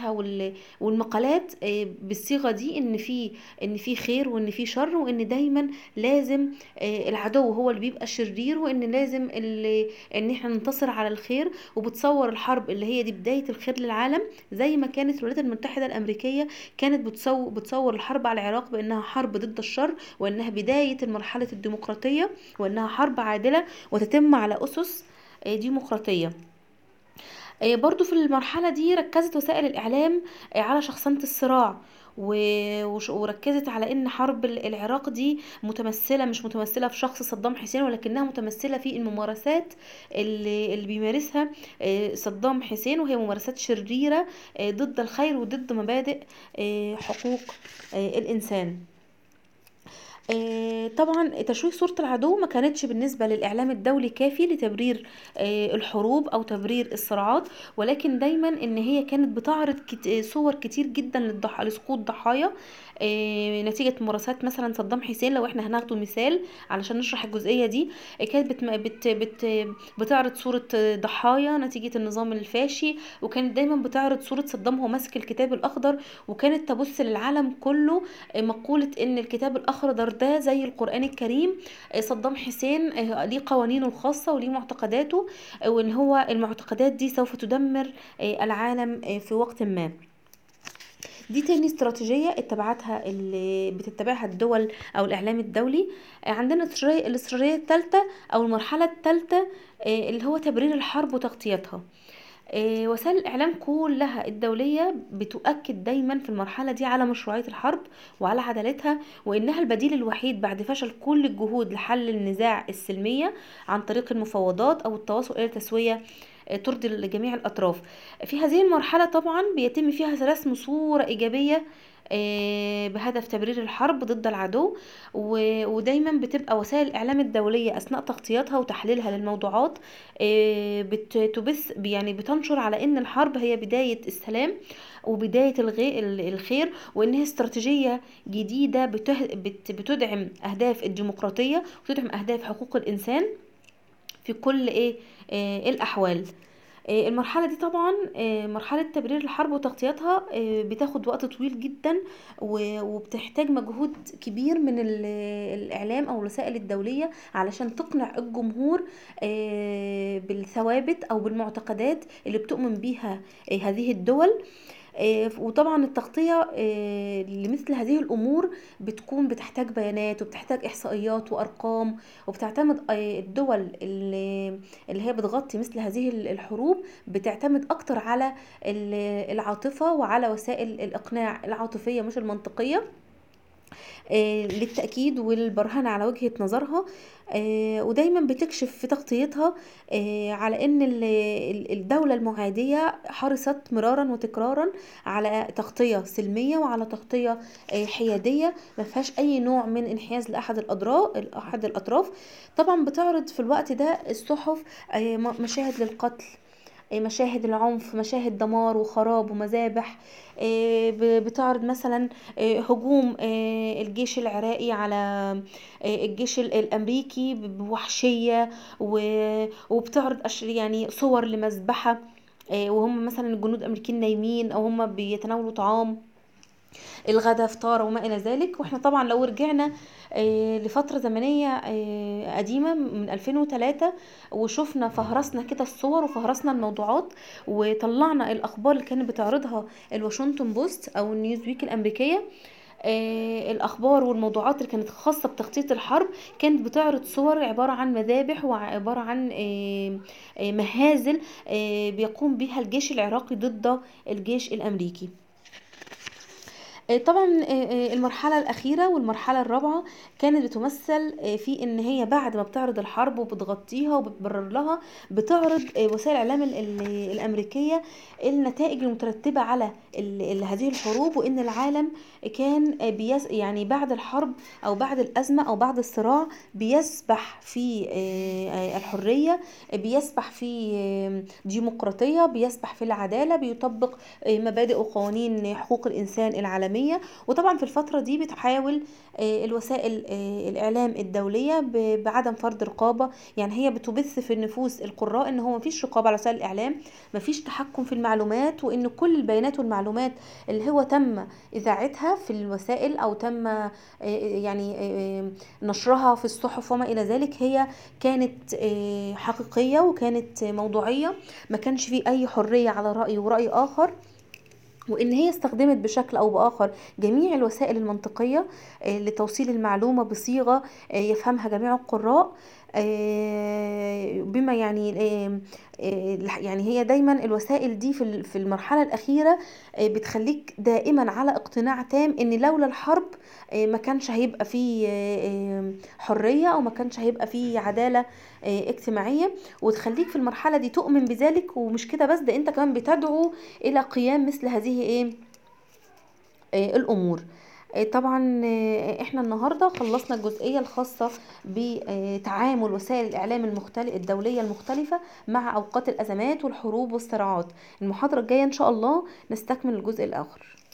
كتبها وال- والمقالات آه، بالصيغه دي ان في ان في خير وان في شر وان دايما لازم آه، العدو هو اللي بيبقى شرير وان لازم اللي ان احنا ننتصر على الخير وبتصور الحرب اللي هي دي بدايه الخير للعالم زي ما كانت الولايات المتحده الامريكيه كانت بتصور بتصور الحرب على العراق بانها حرب ضد الشر وانها بدايه مرحله الديمقراطيه وانها حرب عادله وتتم على اسس آه، ديمقراطيه آه، برضو في المرحلة دي ركزت وسائل الإعلام آه، على شخصنة الصراع و- وش- وركزت على ان حرب ال- العراق دي متمثله مش متمثله في شخص صدام حسين ولكنها متمثله في الممارسات اللي, اللي بيمارسها آه، صدام حسين وهي ممارسات شريره آه، ضد الخير وضد مبادئ آه، حقوق آه، الانسان آه، طبعا تشويه صورة العدو ما كانتش بالنسبة للإعلام الدولي كافي لتبرير آه، الحروب أو تبرير الصراعات ولكن دايما إن هي كانت بتعرض كت- آه، صور كتير جدا للضح... لسقوط ضحايا آه، نتيجة ممارسات مثلا صدام حسين لو احنا هناخده مثال علشان نشرح الجزئية دي آه، كانت بت... بت... بت... بتعرض صورة آه، ضحايا نتيجة النظام الفاشي وكانت دايما بتعرض صورة صدام وهو ماسك الكتاب الأخضر وكانت تبث للعالم كله آه، مقولة ان الكتاب الاخضر ده زي القرآن الكريم آه، صدام حسين آه، ليه قوانينه الخاصة وليه معتقداته آه، وان هو المعتقدات دي سوف تدمر آه، العالم آه، في وقت ما دي تاني استراتيجية اتبعتها اللي بتتبعها الدول أو الإعلام الدولي آه، عندنا الاستراتيجية الاستراتيجية الثالثة أو المرحلة الثالثة آه، اللي هو تبرير الحرب وتغطيتها آه، وسائل الإعلام كلها الدولية بتؤكد دايما في المرحلة دي على مشروعية الحرب وعلى عدالتها وإنها البديل الوحيد بعد فشل كل الجهود لحل النزاع السلمية عن طريق المفاوضات أو التواصل إلى تسوية آه، ترضي جميع الأطراف في هذه المرحلة طبعا بيتم فيها رسم صورة إيجابية آه، بهدف تبرير الحرب ضد العدو و- ودايما بتبقى وسائل الإعلام الدولية أثناء تغطيتها وتحليلها للموضوعات آه، بتبث يعني بتنشر على ان الحرب هي بداية السلام وبداية الغي ال- الخير وانها استراتيجية جديدة بته- بت- بتدعم اهداف الديمقراطية وتدعم اهداف حقوق الانسان في كل ايه آه الاحوال آه، المرحلة دي طبعا آه، مرحلة تبرير الحرب وتغطيتها آه، بتاخد وقت طويل جدا و- وبتحتاج مجهود كبير من ال- الإعلام أو الوسائل الدولية علشان تقنع الجمهور آه، بالثوابت أو بالمعتقدات اللي بتؤمن بيها آه، هذه الدول آه، وطبعا التغطية آه، لمثل هذه الأمور بتكون بتحتاج بيانات وبتحتاج إحصائيات وأرقام وبتعتمد آه، الدول اللي اللي هي بتغطي مثل هذه الحروب بتعتمد أكتر على ال- العاطفة وعلى وسائل الإقناع العاطفية مش المنطقية آه، للتأكيد والبرهان على وجهة نظرها آه، ودايما بتكشف في تغطيتها آه، على ان ال- ال- الدولة المعادية حرصت مرارا وتكرارا على تغطية سلمية وعلى تغطية آه، حيادية ما فيهاش اي نوع من انحياز لاحد الاطراف احد الاطراف طبعا بتعرض في الوقت ده الصحف آه، م- مشاهد للقتل آه، مشاهد العنف مشاهد دمار وخراب ومذابح آه، ب- بتعرض مثلا آه، هجوم آه، الجيش العراقي على آه، الجيش ال- الامريكي ب- بوحشيه و- وبتعرض أش- يعني صور لمذبحه آه، وهم مثلا الجنود الامريكيين نايمين او هم بيتناولوا طعام الغدا فطار وما الى ذلك واحنا طبعا لو رجعنا آه، لفترة زمنية آه، قديمة من 2003 وشفنا فهرسنا كده الصور وفهرسنا الموضوعات وطلعنا الأخبار اللي كانت بتعرضها الواشنطن بوست أو النيوز ويك الأمريكية آه، الأخبار والموضوعات اللي كانت خاصة بتغطية الحرب كانت بتعرض صور عبارة عن مذابح وعبارة عن آه، آه، مهازل آه، بيقوم بها الجيش العراقي ضد الجيش الأمريكي آه، طبعا آه، آه، المرحلة الأخيرة والمرحلة الرابعة كانت بتمثل آه، في إن هي بعد ما بتعرض الحرب وبتغطيها وبتبرر لها بتعرض آه، وسائل الإعلام ال- ال- الأمريكية النتائج المترتبة على ال- ال- هذه الحروب وإن العالم كان آه، بيس يعني بعد الحرب أو بعد الأزمة أو بعد الصراع بيسبح في آه، آه، الحرية بيسبح في آه، ديمقراطية بيسبح في العدالة بيطبق آه، مبادئ وقوانين حقوق الإنسان العالمية العالمية وطبعا في الفترة دي بتحاول آه، الوسائل آه، الإعلام الدولية ب- بعدم فرض رقابة يعني هي بتبث في نفوس القراء ان هو مفيش رقابة على وسائل الإعلام مفيش تحكم في المعلومات وان كل البيانات والمعلومات اللي هو تم إذاعتها في الوسائل أو تم آه، يعني آه، نشرها في الصحف وما إلى ذلك هي كانت آه، حقيقية وكانت موضوعية ما كانش فيه أي حرية على رأي ورأي آخر وان هي استخدمت بشكل او باخر جميع الوسائل المنطقيه آه، لتوصيل المعلومه بصيغه آه، يفهمها جميع القراء آه، بما يعني آه، آه، يعني هي دايما الوسائل دي في ال- في المرحله الاخيره آه، بتخليك دائما على اقتناع تام ان لولا الحرب آه، ما كانش هيبقى فيه آه، آه، حريه او ما كانش هيبقى فيه عداله آه، اجتماعيه وتخليك في المرحله دي تؤمن بذلك ومش كده بس ده انت كمان بتدعو الى قيام مثل هذه ايه آه، الامور آه، طبعا آه، احنا النهارده خلصنا الجزئيه الخاصه بتعامل وسائل الاعلام المختلف الدوليه المختلفه مع اوقات الازمات والحروب والصراعات المحاضره الجايه ان شاء الله نستكمل الجزء الاخر